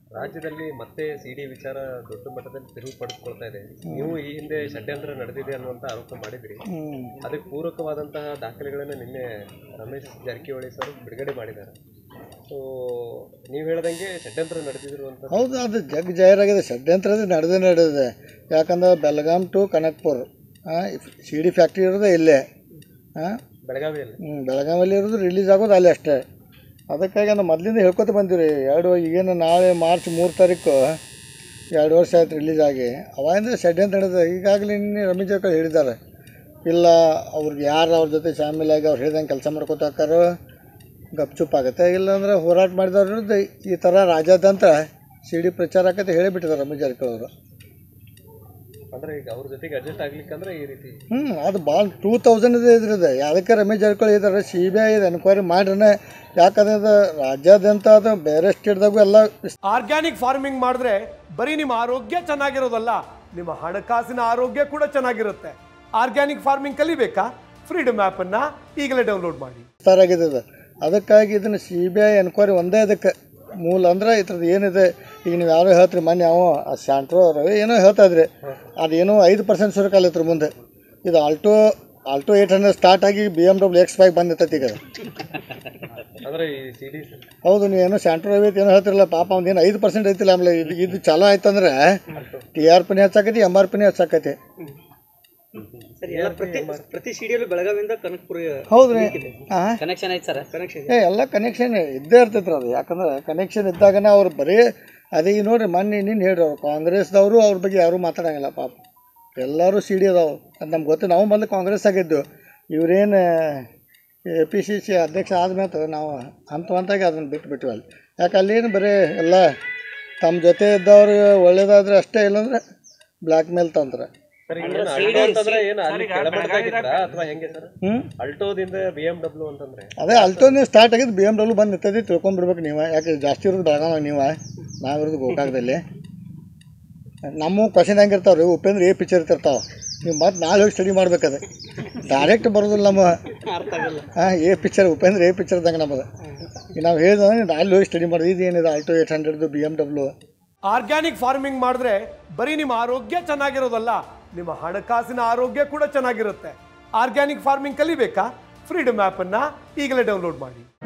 ರಾಜ್ಯದಲ್ಲಿ ಮತ್ತೆ ಸಿಡಿ ವಿಚಾರ ದೊಡ್ಡ ಮಟ್ಟದಲ್ಲಿ ತಿರುವು ಪಡೆದುಕೊಳ್ತಾ ಇದೆ ನೀವು ಈ ಹಿಂದೆ ಷಡ್ಯಂತ್ರ ನಡೆದಿದೆ ಅನ್ನುವಂತ ಆರೋಪ ಮಾಡಿದ್ರಿ ಹ್ಮ್. ಅದಕ್ಕೆ ಪೂರಕವಾದಂತಹ ದಾಖಲೆಗಳನ್ನು ನಿನ್ನೆ ರಮೇಶ್ ಜಾರಕಿಹೊಳಿ ಸರ್ ಬಿಡುಗಡೆ ಮಾಡಿದ್ದಾರೆ ಸೊ ನೀವು ಹೇಳ್ದಂಗೆ ಷಡ್ಯಂತ್ರ ನಡೆದಿದ್ರು ಅಂತ ಹೌದು ಅದು ಜಗ್ ಜಾಹೀರಾಗಿದೆ ಷಡ್ಯಂತ್ರ ಅದು ನಡೆದೇ ನಡೆದಿದೆ ಯಾಕಂದ್ರೆ Belgaum to Kanakpur C D factory ಇರೋದೇ ಇಲ್ಲೇ ಹಾಂ ಬೆಳಗಾವಿಯಲ್ಲಿ ಬೆಳಗಾವಿಯಲ್ಲಿ ಇರೋದು ರಿಲೀಸ್ ಆಗೋದು ಅಲ್ಲಿ ಅಷ್ಟೇ ಅದಕ್ಕಾಗಿ ನಾವು ಮೊದಲಿಂದ ಹೇಳ್ಕೊತ ಬಂದಿವಿ ಎರಡು ಈಗೇನು ನಾಳೆ ಮಾರ್ಚ್ ಮೂರು ತಾರೀಕು ಎರಡು ವರ್ಷ ಆಯ್ತು ರಿಲೀಸ್ ಆಗಿ ಅವಾಗಿಂದ ಷಡ್ಯಂತ್ರ ನಡೆದಿದೆ ಈಗಾಗಲೇ ನಿನ್ನೆ ರಮೇಶ್ ಜಾರಕಿಹೊಳಿ ಹೇಳಿದ್ದಾರೆ ಇಲ್ಲ ಅವ್ರಿಗೆ ಯಾರು ಅವ್ರ ಜೊತೆ ಶಾಮೀಲಾಗಿ ಅವ್ರು ಹೇಳ್ದಂಗೆ ಕೆಲಸ ಮಾಡ್ಕೊತ ಹಾಕಾರೋ ಗಪ್ಚುಪ್ ಆಗುತ್ತೆ ಇಲ್ಲಾಂದ್ರೆ ಹೋರಾಟ ಮಾಡಿದವ್ರ ವಿರುದ್ಧ ಈ ಥರ ರಾಜ್ಯಾದ್ಯಂತ ಸಿ ಡಿ ಪ್ರಚಾರ ಆಕತ್ತೆ ಹೇಳಿಬಿಟ್ಟಿದ್ದಾರೆ ರಮೇಶ್ ಜಾರಕಿಹೊಳಿ ಅವರು ಅಂದ್ರೆ ಈಗ ಅವ್ರ ಜೊತೆಗೆ ಅಡ್ಜಸ್ಟ್ ಆಗ್ಲಿಕ್ಕಂದ್ರೆ ಈ ರೀತಿ ಹ್ಞೂ ಅದು ಭಾಳ ಟೂ ತೌಸಂಡ್ ಇದೆ ಇದ್ರದ್ದು ಯಾವುದಕ್ಕೆ ರಮೇಶ್ ಜಾರಕಿಹೊಳಿ ಇದ್ದಾರೆ ಸಿ ಬಿ ಐ ಇದು ಎನ್ಕ್ವೈರಿ ಮಾಡ್ರೆ ಯಾಕಂದ್ರೆ ಅದು ರಾಜ್ಯಾದ್ಯಂತ ಅದು ಬೇರೆ ಸ್ಟೇಟ್ದಾಗೂ ಎಲ್ಲ ಆರ್ಗ್ಯಾನಿಕ್ ಫಾರ್ಮಿಂಗ್ ಮಾಡಿದ್ರೆ ಬರೀ ನಿಮ್ಮ ಆರೋಗ್ಯ ಚೆನ್ನಾಗಿರೋದಲ್ಲ ನಿಮ್ಮ ಹಣಕಾಸಿನ ಆರೋಗ್ಯ ಕೂಡ ಚೆನ್ನಾಗಿರುತ್ತೆ ಆರ್ಗ್ಯಾನಿಕ್ ಫಾರ್ಮಿಂಗ್ ಕಲಿಬೇಕಾ ಫ್ರೀಡಮ್ ಆ್ಯಪನ್ನು ಈಗಲೇ ಡೌನ್ಲೋಡ್ ಮಾಡಿ ವಿಸ್ತಾರ ಆಗಿದೆ ಅದು ಅದಕ್ಕಾಗಿ ಇದನ್ನು ಸಿ ಬಿ ಐ ಎನ್ಕ್ವೈರಿ ಒಂದೇ ಅದಕ್ಕೆ ಮೂಲ ಅಂದ್ರೆ ಇದ್ರದ್ದು ಏನಿದೆ ಈಗ ನೀವು ಯಾರೋ ಹೇಳ್ತೀರಿ ಮೊನ್ನೆ ಯಾವ ಶಾಂಟ್ರೋ ರವಿ ಏನೋ ಹೇಳ್ತಾ ಇದ್ರಿ ಅದೇನೋ ಐದು ಪರ್ಸೆಂಟ್ ಸುರಕಾಲಿತ್ರ ಮುಂದೆ ಇದು Alto Alto eight hundred start ಆಗಿ B M W X five ಬಂದಿರ್ತೈತಿ ಈಗ ಅದು. ಅಂದ್ರೆ ಈ ಸಿಡಿ ಹೌದು ನೀವೇನೋ ಶಾಂಟ್ರೋ ರವಿ ಏನೋ ಹೇಳ್ತಿರಲ್ಲ ಪಾಪ ಅವ್ನು ಏನು ಐದು ಪರ್ಸೆಂಟ್ ಐತಿಲ್ಲ ಆಮೇಲೆ ಇದು ಇದು ಚಾಲೂ ಆಯ್ತಂದ್ರೆ ಟಿ ಆರ್ ಪಿನೇ ಹೆಚ್ಚಾಕೈತಿ ಎಮ್ ಆರ್ ಪಿನೇ ಹೆಚ್ಚಾಕೈತಿ ಸರ್ ಎಲ್ಲ ಪ್ರತಿ ಪ್ರತಿ ಸಿಡಿಯಲ್ಲೂ ಬೆಳಗಾವಿಯಿಂದ ಕನಕಪುರ ಹೌದು ರೀ ಹಾಂ ಕನೆಕ್ಷನ್ ಐತೆ ಸರ್ ಕನೆಕ್ಷನ್ ಏ ಎಲ್ಲ ಕನೆಕ್ಷನ್ ಇದ್ದೇ ಇರ್ತೈತ್ರಿ ಅದು ಯಾಕಂದ್ರೆ ಕನೆಕ್ಷನ್ ಇದ್ದಾಗನೇ ಅವ್ರು ಬರೀ ಅದೇ ಈಗ ನೋಡ್ರಿ ಮೊನ್ನೆ ನೀನು ಹೇಳ್ರಿ ಅವ್ರು ಕಾಂಗ್ರೆಸ್ದವರು ಅವ್ರ ಬಗ್ಗೆ ಯಾರೂ ಮಾತಾಡಂಗಿಲ್ಲ ಪಾಪ ಎಲ್ಲರೂ ಸಿ ಡಿ ಅದಾವು ಅದು ನಮ್ಗೆ ಗೊತ್ತು ನಾವು ಮೊದಲು ಕಾಂಗ್ರೆಸ್ ಆಗಿದ್ದು ಇವರೇನು ಎ ಪಿ ಸಿ ಸಿ ಅಧ್ಯಕ್ಷ ಆದ್ಮೇಲೆ ನಾವು ಹಂತ ಹಂತಾಗಿ ಅದನ್ನು ಬಿಟ್ಟು ಬಿಟ್ವಿ ಅಲ್ಲಿ ಯಾಕೆ ಅಲ್ಲೇನು ಬರೀ ಎಲ್ಲ ತಮ್ಮ ಜೊತೆ ಇದ್ದವ್ರು ಒಳ್ಳೇದಾದ್ರೆ ಅಷ್ಟೇ ಇಲ್ಲಾಂದ್ರೆ ಬ್ಲ್ಯಾಕ್ ಮೇಲ್ ತಂದ್ರೆ ಸರ್ ಈಗ ಏನು ಅಲ್ಟೋ ಅಂತಂದ್ರೆ ಏನು ಅಲ್ಲಿ ಕೆಳಮಟ್ಟದಾಗಿತ್ತಾ ಅಥವಾ ಹೆಂಗೆ ಸರ್ ಹ್ಞೂ ಅಲ್ಟೋದಿಂದ ಬಿ ಎಂ ಡಬ್ಲ್ಯೂ ಅಂತಂದ್ರೆ ಅದೇ ಅಲ್ಟೋನೇ ಸ್ಟಾರ್ಟ್ ಆಗಿದ್ದು ಬಿ ಎಮ್ ಡಬ್ಲ್ಯೂ ಬಂದು ನಿಂತೈತಿ ತಿಳ್ಕೊಂಬಿಡ್ಬೇಕು ನೀವು ಯಾಕೆ ಜಾಸ್ತಿ ಇರೋದು ಬೆಳಗಾವ ನೀವು ನಾವಿರೋದು ಗೋಕಾಕದಲ್ಲಿ ನಮ್ಮ ಕ್ವಶನ್ ಹೆಂಗಿರ್ತಾವೆ ರೀ ಉಪೇಂದ್ರ ಏ ಪಿಕ್ಚರ್ ಇರ್ತಿರ್ತಾವೆ ನೀವು ಮತ್ತೆ ನಾಳೆ ಹೋಗಿ ಸ್ಟಡಿ ಮಾಡ್ಬೇಕದು ಡೈರೆಕ್ಟ್ ಬರೋದಿಲ್ಲ ನಮ್ಮ ಅರ್ಥ ಆಗಲ್ಲ ಹಾಂ ಏ ಪಿಕ್ಚರ್ ಉಪೇಂದ್ರ ಏ ಪಿಕ್ಚರ್ದಂಗೆ ನಮ್ಮದು ಈಗ ನಾವು ಹೇಳಿದ್ರೆ ನಾಳೆ ಹೋಗಿ ಸ್ಟಡಿ ಮಾಡೋದು ಇದು ಏನಿದೆ ಆಲ್ಟೋ ಏಟ್ ಹಂಡ್ರೆಡ್ದು B M W organic farming ಮಾಡಿದ್ರೆ ಬರೀ ನಿಮ್ಮ ಆರೋಗ್ಯ ಚೆನ್ನಾಗಿರೋದಲ್ಲ ನಿಮ್ಮ ಹಣಕಾಸಿನ ಆರೋಗ್ಯ ಕೂಡ ಚೆನ್ನಾಗಿರುತ್ತೆ ಆರ್ಗ್ಯಾನಿಕ್ ಫಾರ್ಮಿಂಗ್ ಕಲಿಬೇಕಾ ಫ್ರೀಡಮ್ ಆ್ಯಪನ್ನು ಈಗಲೇ ಡೌನ್ಲೋಡ್ ಮಾಡಿ